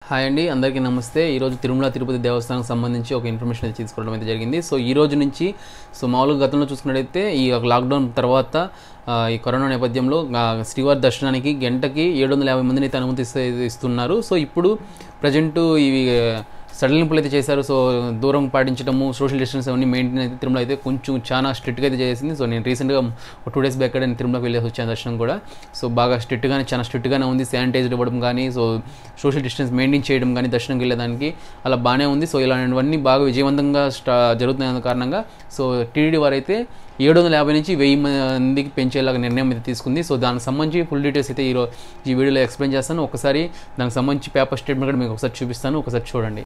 hi అండి అందరికీ నమస్తే ఈరోజు తిరుమల తిరుపతి దేవస్థానం సంబంధించి ఒక ఇన్ఫర్మేషన్ అయితే తీసుకోవడం అయితే జరిగింది సో ఈ రోజు నుంచి సో మామూలుగా గతంలో చూసుకున్నట్టయితే ఈ లాక్డౌన్ తర్వాత ఆ, ఈ కరోనా నేపథ్యంలో ఆ, శ్రీవారి దర్శనానికి గంటకి ఏడు వందల యాభై మందిని అయితే అనుమతి ఇస్తే- ఇస్తున్నారు సో ఇప్పుడు ప్రజెంట్ ఇవి సడలింపులు అయితే చేశారు సో దూరం పాటించడము సోషల్ డిస్టెన్స్ అవన్నీ మెయింటైన్ అయితే తిరుమల అయితే కొంచెం చాలా స్ట్రిక్ట్గా అయితే చేసింది సో నేను రీసెంట్గా ఒక టూ డేస్ బ్యాక్ నేను తిరుమలకి వెళ్ళేసి వచ్చాను దర్శనం కూడా సో బాగా స్ట్రిక్ట్గానే చాలా స్ట్రిక్ట్గానే ఉంది శానిటైజర్ ఇవ్వడం కానీ సో సోషల్ డిస్టెన్స్ మెయింటైన్ చేయడం కానీ దర్శనంకి వెళ్ళేదానికి అలా బాగానే ఉంది సో ఇలాంటివన్నీ బాగా విజయవంతంగా స్టా జరుగుతున్న కారణంగా సో టీడీ వారైతే ఏడు వందల యాభై నుంచి వెయ్యి మందికి పెంచేలాగా నిర్ణయం అయితే తీసుకుంది సో దానికి సంబంధించి ఫుల్ డీటెయిల్స్ అయితే ఈరో ఈ వీడియోలో ఎక్స్ప్లెయిన్ చేస్తాను ఒకసారి దానికి సంబంధించి పేపర్ స్టేట్మెంట్ కూడా మీకు ఒకసారి చూపిస్తాను ఒకసారి చూడండి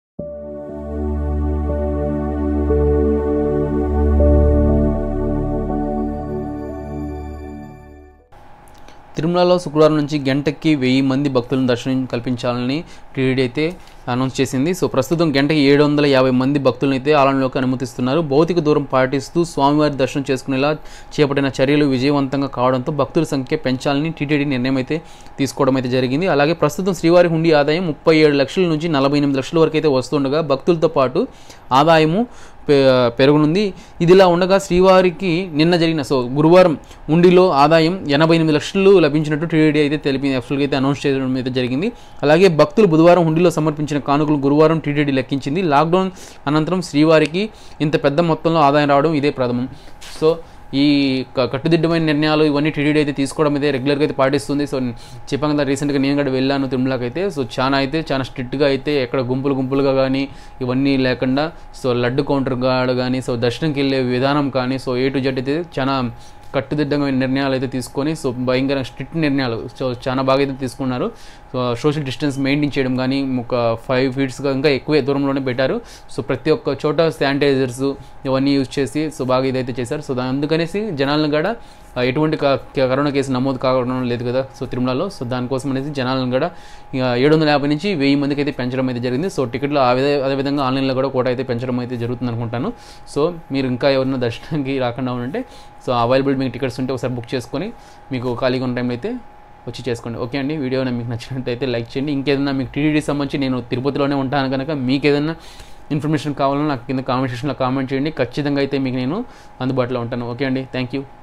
తిరుమలలో శుక్రవారం నుంచి గంటకి వెయ్యి మంది భక్తులను దర్శనం కల్పించాలని టీడీ అయితే అనౌన్స్ చేసింది సో ప్రస్తుతం గంటకి ఏడు వందల యాభై మంది భక్తులను అయితే ఆలయంలోకి అనుమతిస్తున్నారు భౌతిక దూరం పాటిస్తూ స్వామివారి దర్శనం చేసుకునేలా చేపట్టిన చర్యలు విజయవంతంగా కావడంతో భక్తుల సంఖ్య పెంచాలని టీటీడీ నిర్ణయం అయితే తీసుకోవడం అయితే జరిగింది అలాగే ప్రస్తుతం శ్రీవారి హుండీ ఆదాయం ముప్పై ఏడు లక్షల నుంచి నలభై ఎనిమిది లక్షల వరకు అయితే వస్తుండగా భక్తులతో పాటు ఆదాయము పె- పెరగనుంది ఇదిలా ఉండగా శ్రీవారికి నిన్న జరిగిన సో గురువారం ఉండిలో ఆదాయం ఎనభై ఎనిమిది లక్షలు లభించినట్టు టీడీ అయితే తెలిపి అఫ్సల్గా అయితే అనౌన్స్ చేయడం అయితే జరిగింది అలాగే భక్తులు బుధవారం హుండీలో సమర్పించిన కానుకలు గురువారం టీటీడీ లెక్కించింది లాక్డౌన్ అనంతరం శ్రీవారికి ఇంత పెద్ద మొత్తంలో ఆదాయం రావడం ఇదే ప్రథమం సో ఈ క- కట్టుదిట్టమైన నిర్ణయాలు ఇవన్నీ టీడీడీ అయితే తీసుకోవడం అయితే రెగ్యులర్గా అయితే పాటిస్తుంది సో చెప్పాను కదా రీసెంట్గా నేను కూడా వెళ్ళాను తిరుమలకి అయితే సో చాలా అయితే చాలా స్ట్రిక్ట్గా అయితే ఎక్కడ గుంపులు గుంపులుగా కానీ ఇవన్నీ లేకుండా సో లడ్డు కౌంటర్ గాడు కానీ సో దర్శనంకి వెళ్ళే విధానం కానీ సో ఏ టు జెడ్ అయితే చాలా కట్టుదిట్టమైన నిర్ణయాలు అయితే తీసుకొని సో భయంకర స్ట్రిక్ట్ నిర్ణయాలు సో చాలా బాగా అయితే తీసుకున్నారు సో సోషల్ డిస్టెన్స్ మెయింటైన్ చేయడం కానీ ఒక ఫైవ్ ఫీట్స్గా ఇంకా ఎక్కువే దూరంలోనే పెట్టారు సో ప్రతి ఒక్క చోట శానిటైజర్స్ ఇవన్నీ యూజ్ చేసి సో బాగా ఇదైతే చేశారు సో దా- అందుకనేసి జనాలను కూడా ఆ, ఎటువంటి క- క- కరోనా కేసు నమోదు కావడం లేదు కదా సో తిరుమలలో సో దానికోసం అనేసి జనాలను కూడా ఇక ఏడు వందల యాభై నుంచి వెయ్యి మందికి అయితే పెంచడం అయితే జరిగింది సో టికెట్లు ఆ విధ అదేవిధంగా ఆన్లైన్లో కూడా కోట అయితే పెంచడం అయితే జరుగుతుంది అనుకుంటాను సో మీరు ఇంకా ఎవరైనా దర్శనానికి రాకుండా ఉంటే సో అవైలబుల్ మీకు టికెట్స్ ఉంటే ఒకసారి బుక్ చేసుకొని మీకు ఖాళీగా ఉన్న టైంలో అయితే వచ్చి చేసుకోండి ఓకే అండి వీడియో మీకు నచ్చినట్టయితే లైక్ చేయండి ఇంకేదైనా మీకు టీడీ సంబంధించి నేను తిరుపతిలోనే ఉంటాను కనుక మీకు ఏదైనా ఇన్ఫర్మేషన్ కావాలన్నా నాకు కింద కామెంట్ సెక్షన్లో కామెంట్ చేయండి ఖచ్చితంగా అయితే మీకు నేను అందుబాటులో ఉంటాను ఓకే అండి థ్యాంక్ యూ